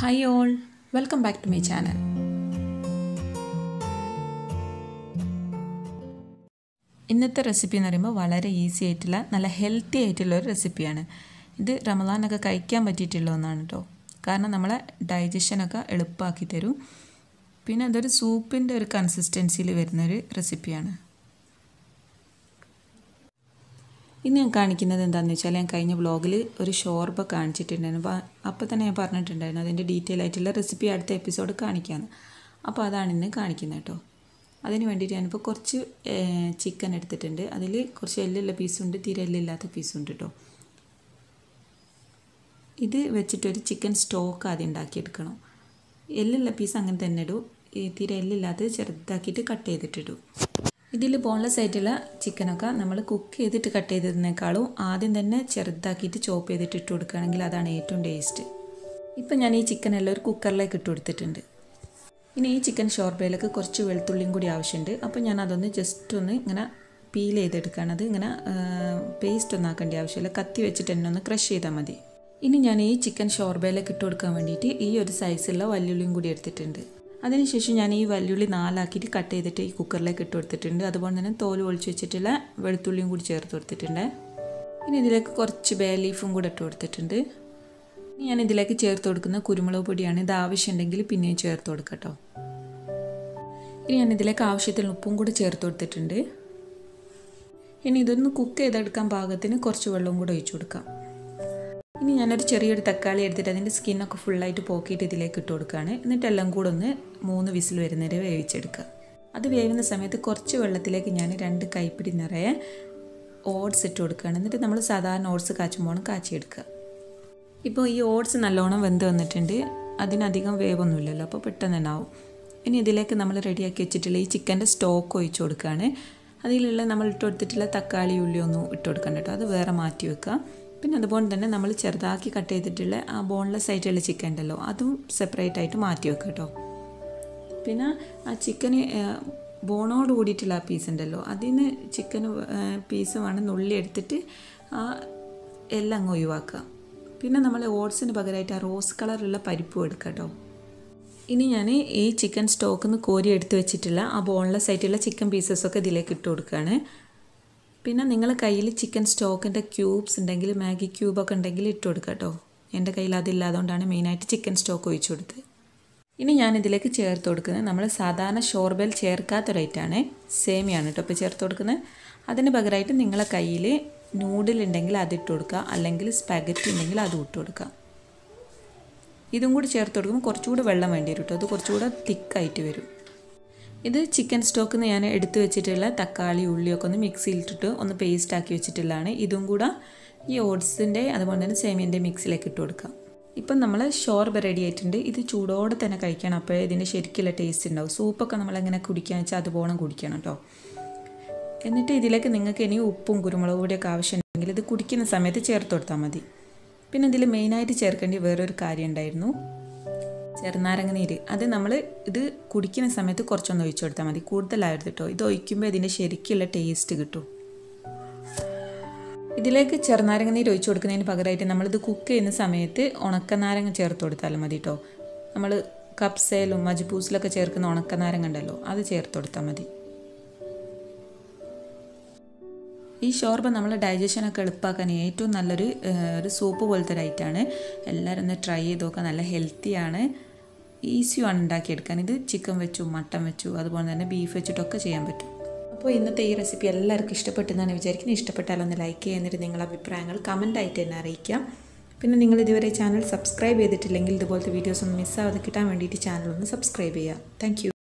hi all welcome back to my channel ഇന്നത്തെ recipe എന്ന് പറയുമ്പോൾ വളരെ ഈസി ആയിട്ടുള്ള നല്ല ഹെൽത്തി ആയിട്ടുള്ള ഒരു റെസിപ്പിയാണ് ഇത് റമദാനൊക്കെ കഴിക്കാൻ പറ്റിയിട്ടുള്ള ഒന്നാണ് കേട്ടോ കാരണം നമ്മളെ ഡൈജഷനൊക്കെ എളുപ്പമാക്കി തരും പിന്നെ അതൊരു സൂപ്പിൻ്റെ ഒരു കൺസിസ്റ്റൻസിയിൽ വരുന്നൊരു റെസിപ്പിയാണ് ഇന്ന് ഞാൻ കാണിക്കുന്നത് എന്താണെന്ന് വെച്ചാൽ ഞാൻ കഴിഞ്ഞ വ്ളോഗിൽ ഒരു ഷോർബ കാണിച്ചിട്ടുണ്ടായിരുന്നു അപ്പോൾ അപ്പോൾ തന്നെ ഞാൻ പറഞ്ഞിട്ടുണ്ടായിരുന്നു അതിൻ്റെ ഡീറ്റെയിൽ ആയിട്ടുള്ള റെസിപ്പി അടുത്ത എപ്പിസോഡ് കാണിക്കാമെന്ന് അപ്പോൾ അതാണ് ഇന്ന് കാണിക്കുന്നത് കേട്ടോ അതിന് വേണ്ടിയിട്ട് ഞാനിപ്പോൾ കുറച്ച് ചിക്കൻ എടുത്തിട്ടുണ്ട് അതിൽ കുറച്ച് എല്ലുള്ള പീസുണ്ട് തീരെ എല്ലില്ലാത്ത പീസുണ്ട് കേട്ടോ ഇത് വെച്ചിട്ടൊരു ചിക്കൻ സ്റ്റോക്ക് ആദ്യം ഉണ്ടാക്കിയെടുക്കണം എല്ലുള്ള പീസ് അങ്ങനെ തന്നെ ഇടും ഈ തീരെ എല്ലില്ലാത്തത് ചെറുതാക്കിയിട്ട് കട്ട് ചെയ്തിട്ടിടും ഇതിൽ ബോൺലെസ് ആയിട്ടുള്ള ചിക്കനൊക്കെ നമ്മൾ കുക്ക് ചെയ്തിട്ട് കട്ട് ചെയ്തതിനേക്കാളും ആദ്യം തന്നെ ചെറുതാക്കിയിട്ട് ചോപ്പ് ചെയ്തിട്ട് ഇട്ട് കൊടുക്കുകയാണെങ്കിൽ അതാണ് ഏറ്റവും ടേസ്റ്റ് ഇപ്പം ഞാൻ ഈ ചിക്കൻ എല്ലാം ഒരു കുക്കറിലേക്ക് ഇട്ട് കൊടുത്തിട്ടുണ്ട് ഇനി ഈ ചിക്കൻ ഷോർബയിലേക്ക് കുറച്ച് വെളുത്തുള്ളിയും കൂടി ആവശ്യമുണ്ട് അപ്പോൾ ഞാൻ അതൊന്ന് ജസ്റ്റ് ഒന്ന് ഇങ്ങനെ പീൽ ചെയ്തെടുക്കുകയാണ് അത് ഇങ്ങനെ പേസ്റ്റ് ഒന്നും ആക്കേണ്ട ആവശ്യമില്ല കത്തി വെച്ചിട്ട് തന്നെ ഒന്ന് ക്രഷ് ചെയ്താൽ മതി ഇനി ഞാൻ ഈ ചിക്കൻ ഷോർബയിലേക്ക് ഇട്ട് കൊടുക്കാൻ വേണ്ടിയിട്ട് ഈ ഒരു സൈസുള്ള വല്യുള്ളിയും കൂടി എടുത്തിട്ടുണ്ട് അതിനുശേഷം ഞാൻ ഈ വല്യുള്ളി നാലാക്കിയിട്ട് കട്ട് ചെയ്തിട്ട് ഈ കുക്കറിലേക്ക് ഇട്ട് കൊടുത്തിട്ടുണ്ട് അതുപോലെ തന്നെ തോല് ഒളിച്ച് വെച്ചിട്ടുള്ള വെളുത്തുള്ളിയും കൂടി ചേർത്ത് കൊടുത്തിട്ടുണ്ട് ഇനി ഇതിലേക്ക് കുറച്ച് ബേ ലീഫും കൂടെ ഇട്ട് കൊടുത്തിട്ടുണ്ട് ഇനി ഞാൻ ഇതിലേക്ക് ചേർത്ത് കൊടുക്കുന്ന കുരുമുളക് പൊടിയാണ് ഇത് ആവശ്യമുണ്ടെങ്കിൽ പിന്നെയും ചേർത്ത് കൊടുക്കട്ടോ ഇനി ഞാൻ ഇതിലേക്ക് ആവശ്യത്തിന് ഉപ്പും കൂടി ചേർത്ത് കൊടുത്തിട്ടുണ്ട് ഇനി ഇതൊന്ന് കുക്ക് ചെയ്തെടുക്കാൻ പാകത്തിന് കുറച്ച് വെള്ളവും കൂടെ ഒഴിച്ചു കൊടുക്കാം ഇനി ഞാനൊരു ചെറിയൊരു തക്കാളി എടുത്തിട്ട് അതിൻ്റെ സ്കിന്നൊക്കെ ഫുള്ളായിട്ട് പോക്കിയിട്ട് ഇതിലേക്ക് ഇട്ട് കൊടുക്കുകയാണ് എന്നിട്ട് എല്ലാം കൂടെ ഒന്ന് മൂന്ന് വിസിൽ വരുന്നവരെ വേവിച്ചെടുക്കുക അത് വേവുന്ന സമയത്ത് കുറച്ച് വെള്ളത്തിലേക്ക് ഞാൻ രണ്ട് കൈപ്പിടി നിറയെ ഓട്സ് ഇട്ട് കൊടുക്കുകയാണ് എന്നിട്ട് നമ്മൾ സാധാരണ ഓട്സ് കാച്ചുമ്പോൾ കാച്ചിയെടുക്കുക ഇപ്പോൾ ഈ ഓട്സ് നല്ലോണം വെന്ത് വന്നിട്ടുണ്ട് അതിനധികം വേവൊന്നുമില്ലല്ലോ അപ്പോൾ പെട്ടെന്ന് തന്നെ ആവും ഇനി ഇതിലേക്ക് നമ്മൾ റെഡിയാക്കി വെച്ചിട്ടുള്ള ഈ ചിക്കൻ്റെ സ്റ്റോക്ക് ഒഴിച്ച് കൊടുക്കുകയാണ് അതിലുള്ള നമ്മൾ ഇട്ട് കൊടുത്തിട്ടുള്ള തക്കാളി ഉള്ളി ഒന്നും ഇട്ട് കൊടുക്കണ്ട കേട്ടോ അത് വേറെ മാറ്റി വെക്കുക പിന്നെ അതുപോലെ തന്നെ നമ്മൾ ചെറുതാക്കി കട്ട് ചെയ്തിട്ടുള്ള ആ ബോൺലെസ് ആയിട്ടുള്ള ചിക്കൻ ഉണ്ടല്ലോ അതും സെപ്പറേറ്റ് ആയിട്ട് മാറ്റി വെക്കുക കേട്ടോ പിന്നെ ആ ചിക്കന് ബോണോട് കൂടിയിട്ടുള്ള ആ പീസ് ഉണ്ടല്ലോ അതിന് ചിക്കൻ പീസ് വേണം നുള്ളി എടുത്തിട്ട് ആ എല്ലാം അങ്ങ് ഒഴിവാക്കുക പിന്നെ നമ്മൾ ഓട്സിന് പകരമായിട്ട് ആ റോസ് കളറുള്ള പരിപ്പും എടുക്കുക കേട്ടോ ഇനി ഞാൻ ഈ ചിക്കൻ സ്റ്റോക്കിൽ നിന്ന് കോരി എടുത്ത് വെച്ചിട്ടുള്ള ആ ബോൺലെസ് ആയിട്ടുള്ള ചിക്കൻ പീസസൊക്കെ ഇതിലേക്ക് ഇട്ട് കൊടുക്കുകയാണ് പിന്നെ നിങ്ങളുടെ കയ്യിൽ ചിക്കൻ സ്റ്റോക്കിൻ്റെ ക്യൂബ്സ് ഉണ്ടെങ്കിൽ മാഗി ക്യൂബൊക്കെ ഉണ്ടെങ്കിൽ ഇട്ട് കൊടുക്കുക കേട്ടോ എൻ്റെ കയ്യിൽ അതില്ലാതുകൊണ്ടാണ് മെയിനായിട്ട് ചിക്കൻ സ്റ്റോക്ക് ഒഴിച്ചു കൊടുത്തത് ഇനി ഞാൻ ഇതിലേക്ക് ചേർത്ത് കൊടുക്കുന്നത് നമ്മൾ സാധാരണ ഷോർബൽ ചേർക്കാത്ത റേറ്റാണ് സേമിയാണ് കേട്ടോ ഇപ്പോൾ ചേർത്ത് കൊടുക്കുന്നത് അതിന് പകരമായിട്ട് നിങ്ങളെ കയ്യിൽ നൂഡിൽ ഉണ്ടെങ്കിൽ അതിട്ട് കൊടുക്കുക അല്ലെങ്കിൽ സ്പാഗറ്റി ഉണ്ടെങ്കിൽ അതും ഇട്ട് കൊടുക്കുക ഇതും കൂടി ചേർത്ത് കൊടുക്കുമ്പോൾ കുറച്ചുകൂടി വെള്ളം വേണ്ടി വരും കേട്ടോ അത് കുറച്ചുകൂടെ തിക്കായിട്ട് വരും ഇത് ചിക്കൻ സ്റ്റോക്കിൽ നിന്ന് ഞാൻ എടുത്തു വെച്ചിട്ടുള്ള തക്കാളി ഉള്ളിയൊക്കെ ഒന്ന് മിക്സിയിലിട്ടിട്ട് ഒന്ന് പേസ്റ്റ് ആക്കി വെച്ചിട്ടുള്ളതാണ് ഇതും കൂടെ ഈ ഓട്സിൻ്റെ അതുപോലെ തന്നെ സേമിയൻ്റെ മിക്സിലേക്ക് ഇട്ട് കൊടുക്കാം ഇപ്പം നമ്മൾ ഷോർബ റെഡി ആയിട്ടുണ്ട് ഇത് ചൂടോടെ തന്നെ കഴിക്കണം അപ്പോഴേ ഇതിൻ്റെ ശരിക്കുള്ള ടേസ്റ്റ് ഉണ്ടാവും സൂപ്പൊക്കെ നമ്മളെങ്ങനെ കുടിക്കാന്ന് വെച്ചാൽ അതുപോലെ കുടിക്കണം കേട്ടോ എന്നിട്ട് ഇതിലേക്ക് നിങ്ങൾക്ക് ഇനി ഉപ്പും കുരുമുളക് പൊടിയൊക്കെ ആവശ്യമുണ്ടെങ്കിൽ ഇത് കുടിക്കുന്ന സമയത്ത് ചേർത്ത് കൊടുത്താൽ മതി പിന്നെ ഇതിൽ മെയിനായിട്ട് ചേർക്കേണ്ട വേറൊരു കാര്യം ഉണ്ടായിരുന്നു ചെറുനാരങ്ങ നീര് അത് നമ്മൾ ഇത് കുടിക്കുന്ന സമയത്ത് കുറച്ചൊന്ന് ഒഴിച്ചു കൊടുത്താൽ മതി കൂടുതലായിരുന്നു കേട്ടോ ഇത് ഒഴിക്കുമ്പോൾ ഇതിൻ്റെ ശരിക്കുള്ള ടേസ്റ്റ് കിട്ടും ഇതിലേക്ക് ചെറുനാരങ്ങ നീര് ഒഴിച്ചു കൊടുക്കുന്നതിന് പകരമായിട്ട് നമ്മളിത് കുക്ക് ചെയ്യുന്ന സമയത്ത് ഉണക്കനാരങ്ങ ചേർത്ത് കൊടുത്താലും മതി കേട്ടോ നമ്മൾ കപ്സയിലും മജ്ബൂസിലൊക്കെ ചേർക്കുന്ന ഉണക്കനാരങ്ങ ഉണ്ടല്ലോ അത് ചേർത്ത് കൊടുത്താൽ മതി ഈ ഷോർബ നമ്മൾ ഡൈജഷനൊക്കെ എളുപ്പമാക്കാൻ ഏറ്റവും നല്ലൊരു ഒരു സൂപ്പ് പോലത്തെ ഒരു ഐറ്റമാണ് എല്ലാവരും ഒന്ന് ട്രൈ ചെയ്ത് നോക്കുക നല്ല ഹെൽത്തിയാണ് ഈസിയുമാണ് ഉണ്ടാക്കിയെടുക്കാൻ ഇത് ചിക്കൻ വെച്ചു മട്ടൻ വെച്ചു അതുപോലെ തന്നെ ബീഫ് വെച്ചിട്ടൊക്കെ ചെയ്യാൻ പറ്റും അപ്പോൾ ഇന്നത്തെ ഈ റെസിപ്പി എല്ലാവർക്കും ഇഷ്ടപ്പെട്ടെന്നാണ് വിചാരിക്കുന്നത് ഇഷ്ടപ്പെട്ടാലൊന്ന് ലൈക്ക് ചെയ്യുന്നിട്ട് നിങ്ങളുടെ അഭിപ്രായങ്ങൾ കമൻറ്റായിട്ട് തന്നെ അറിയിക്കാം പിന്നെ നിങ്ങൾ ഇതുവരെ ചാനൽ സബ്സ്ക്രൈബ് ചെയ്തിട്ടില്ലെങ്കിൽ ഇതുപോലത്തെ വീഡിയോസ് ഒന്നും മിസ്സാവാതെ കിട്ടാൻ വേണ്ടിയിട്ട് ചാനൽ ഒന്ന് സബ്സ്ക്രൈബ് ചെയ്യുക താങ്ക്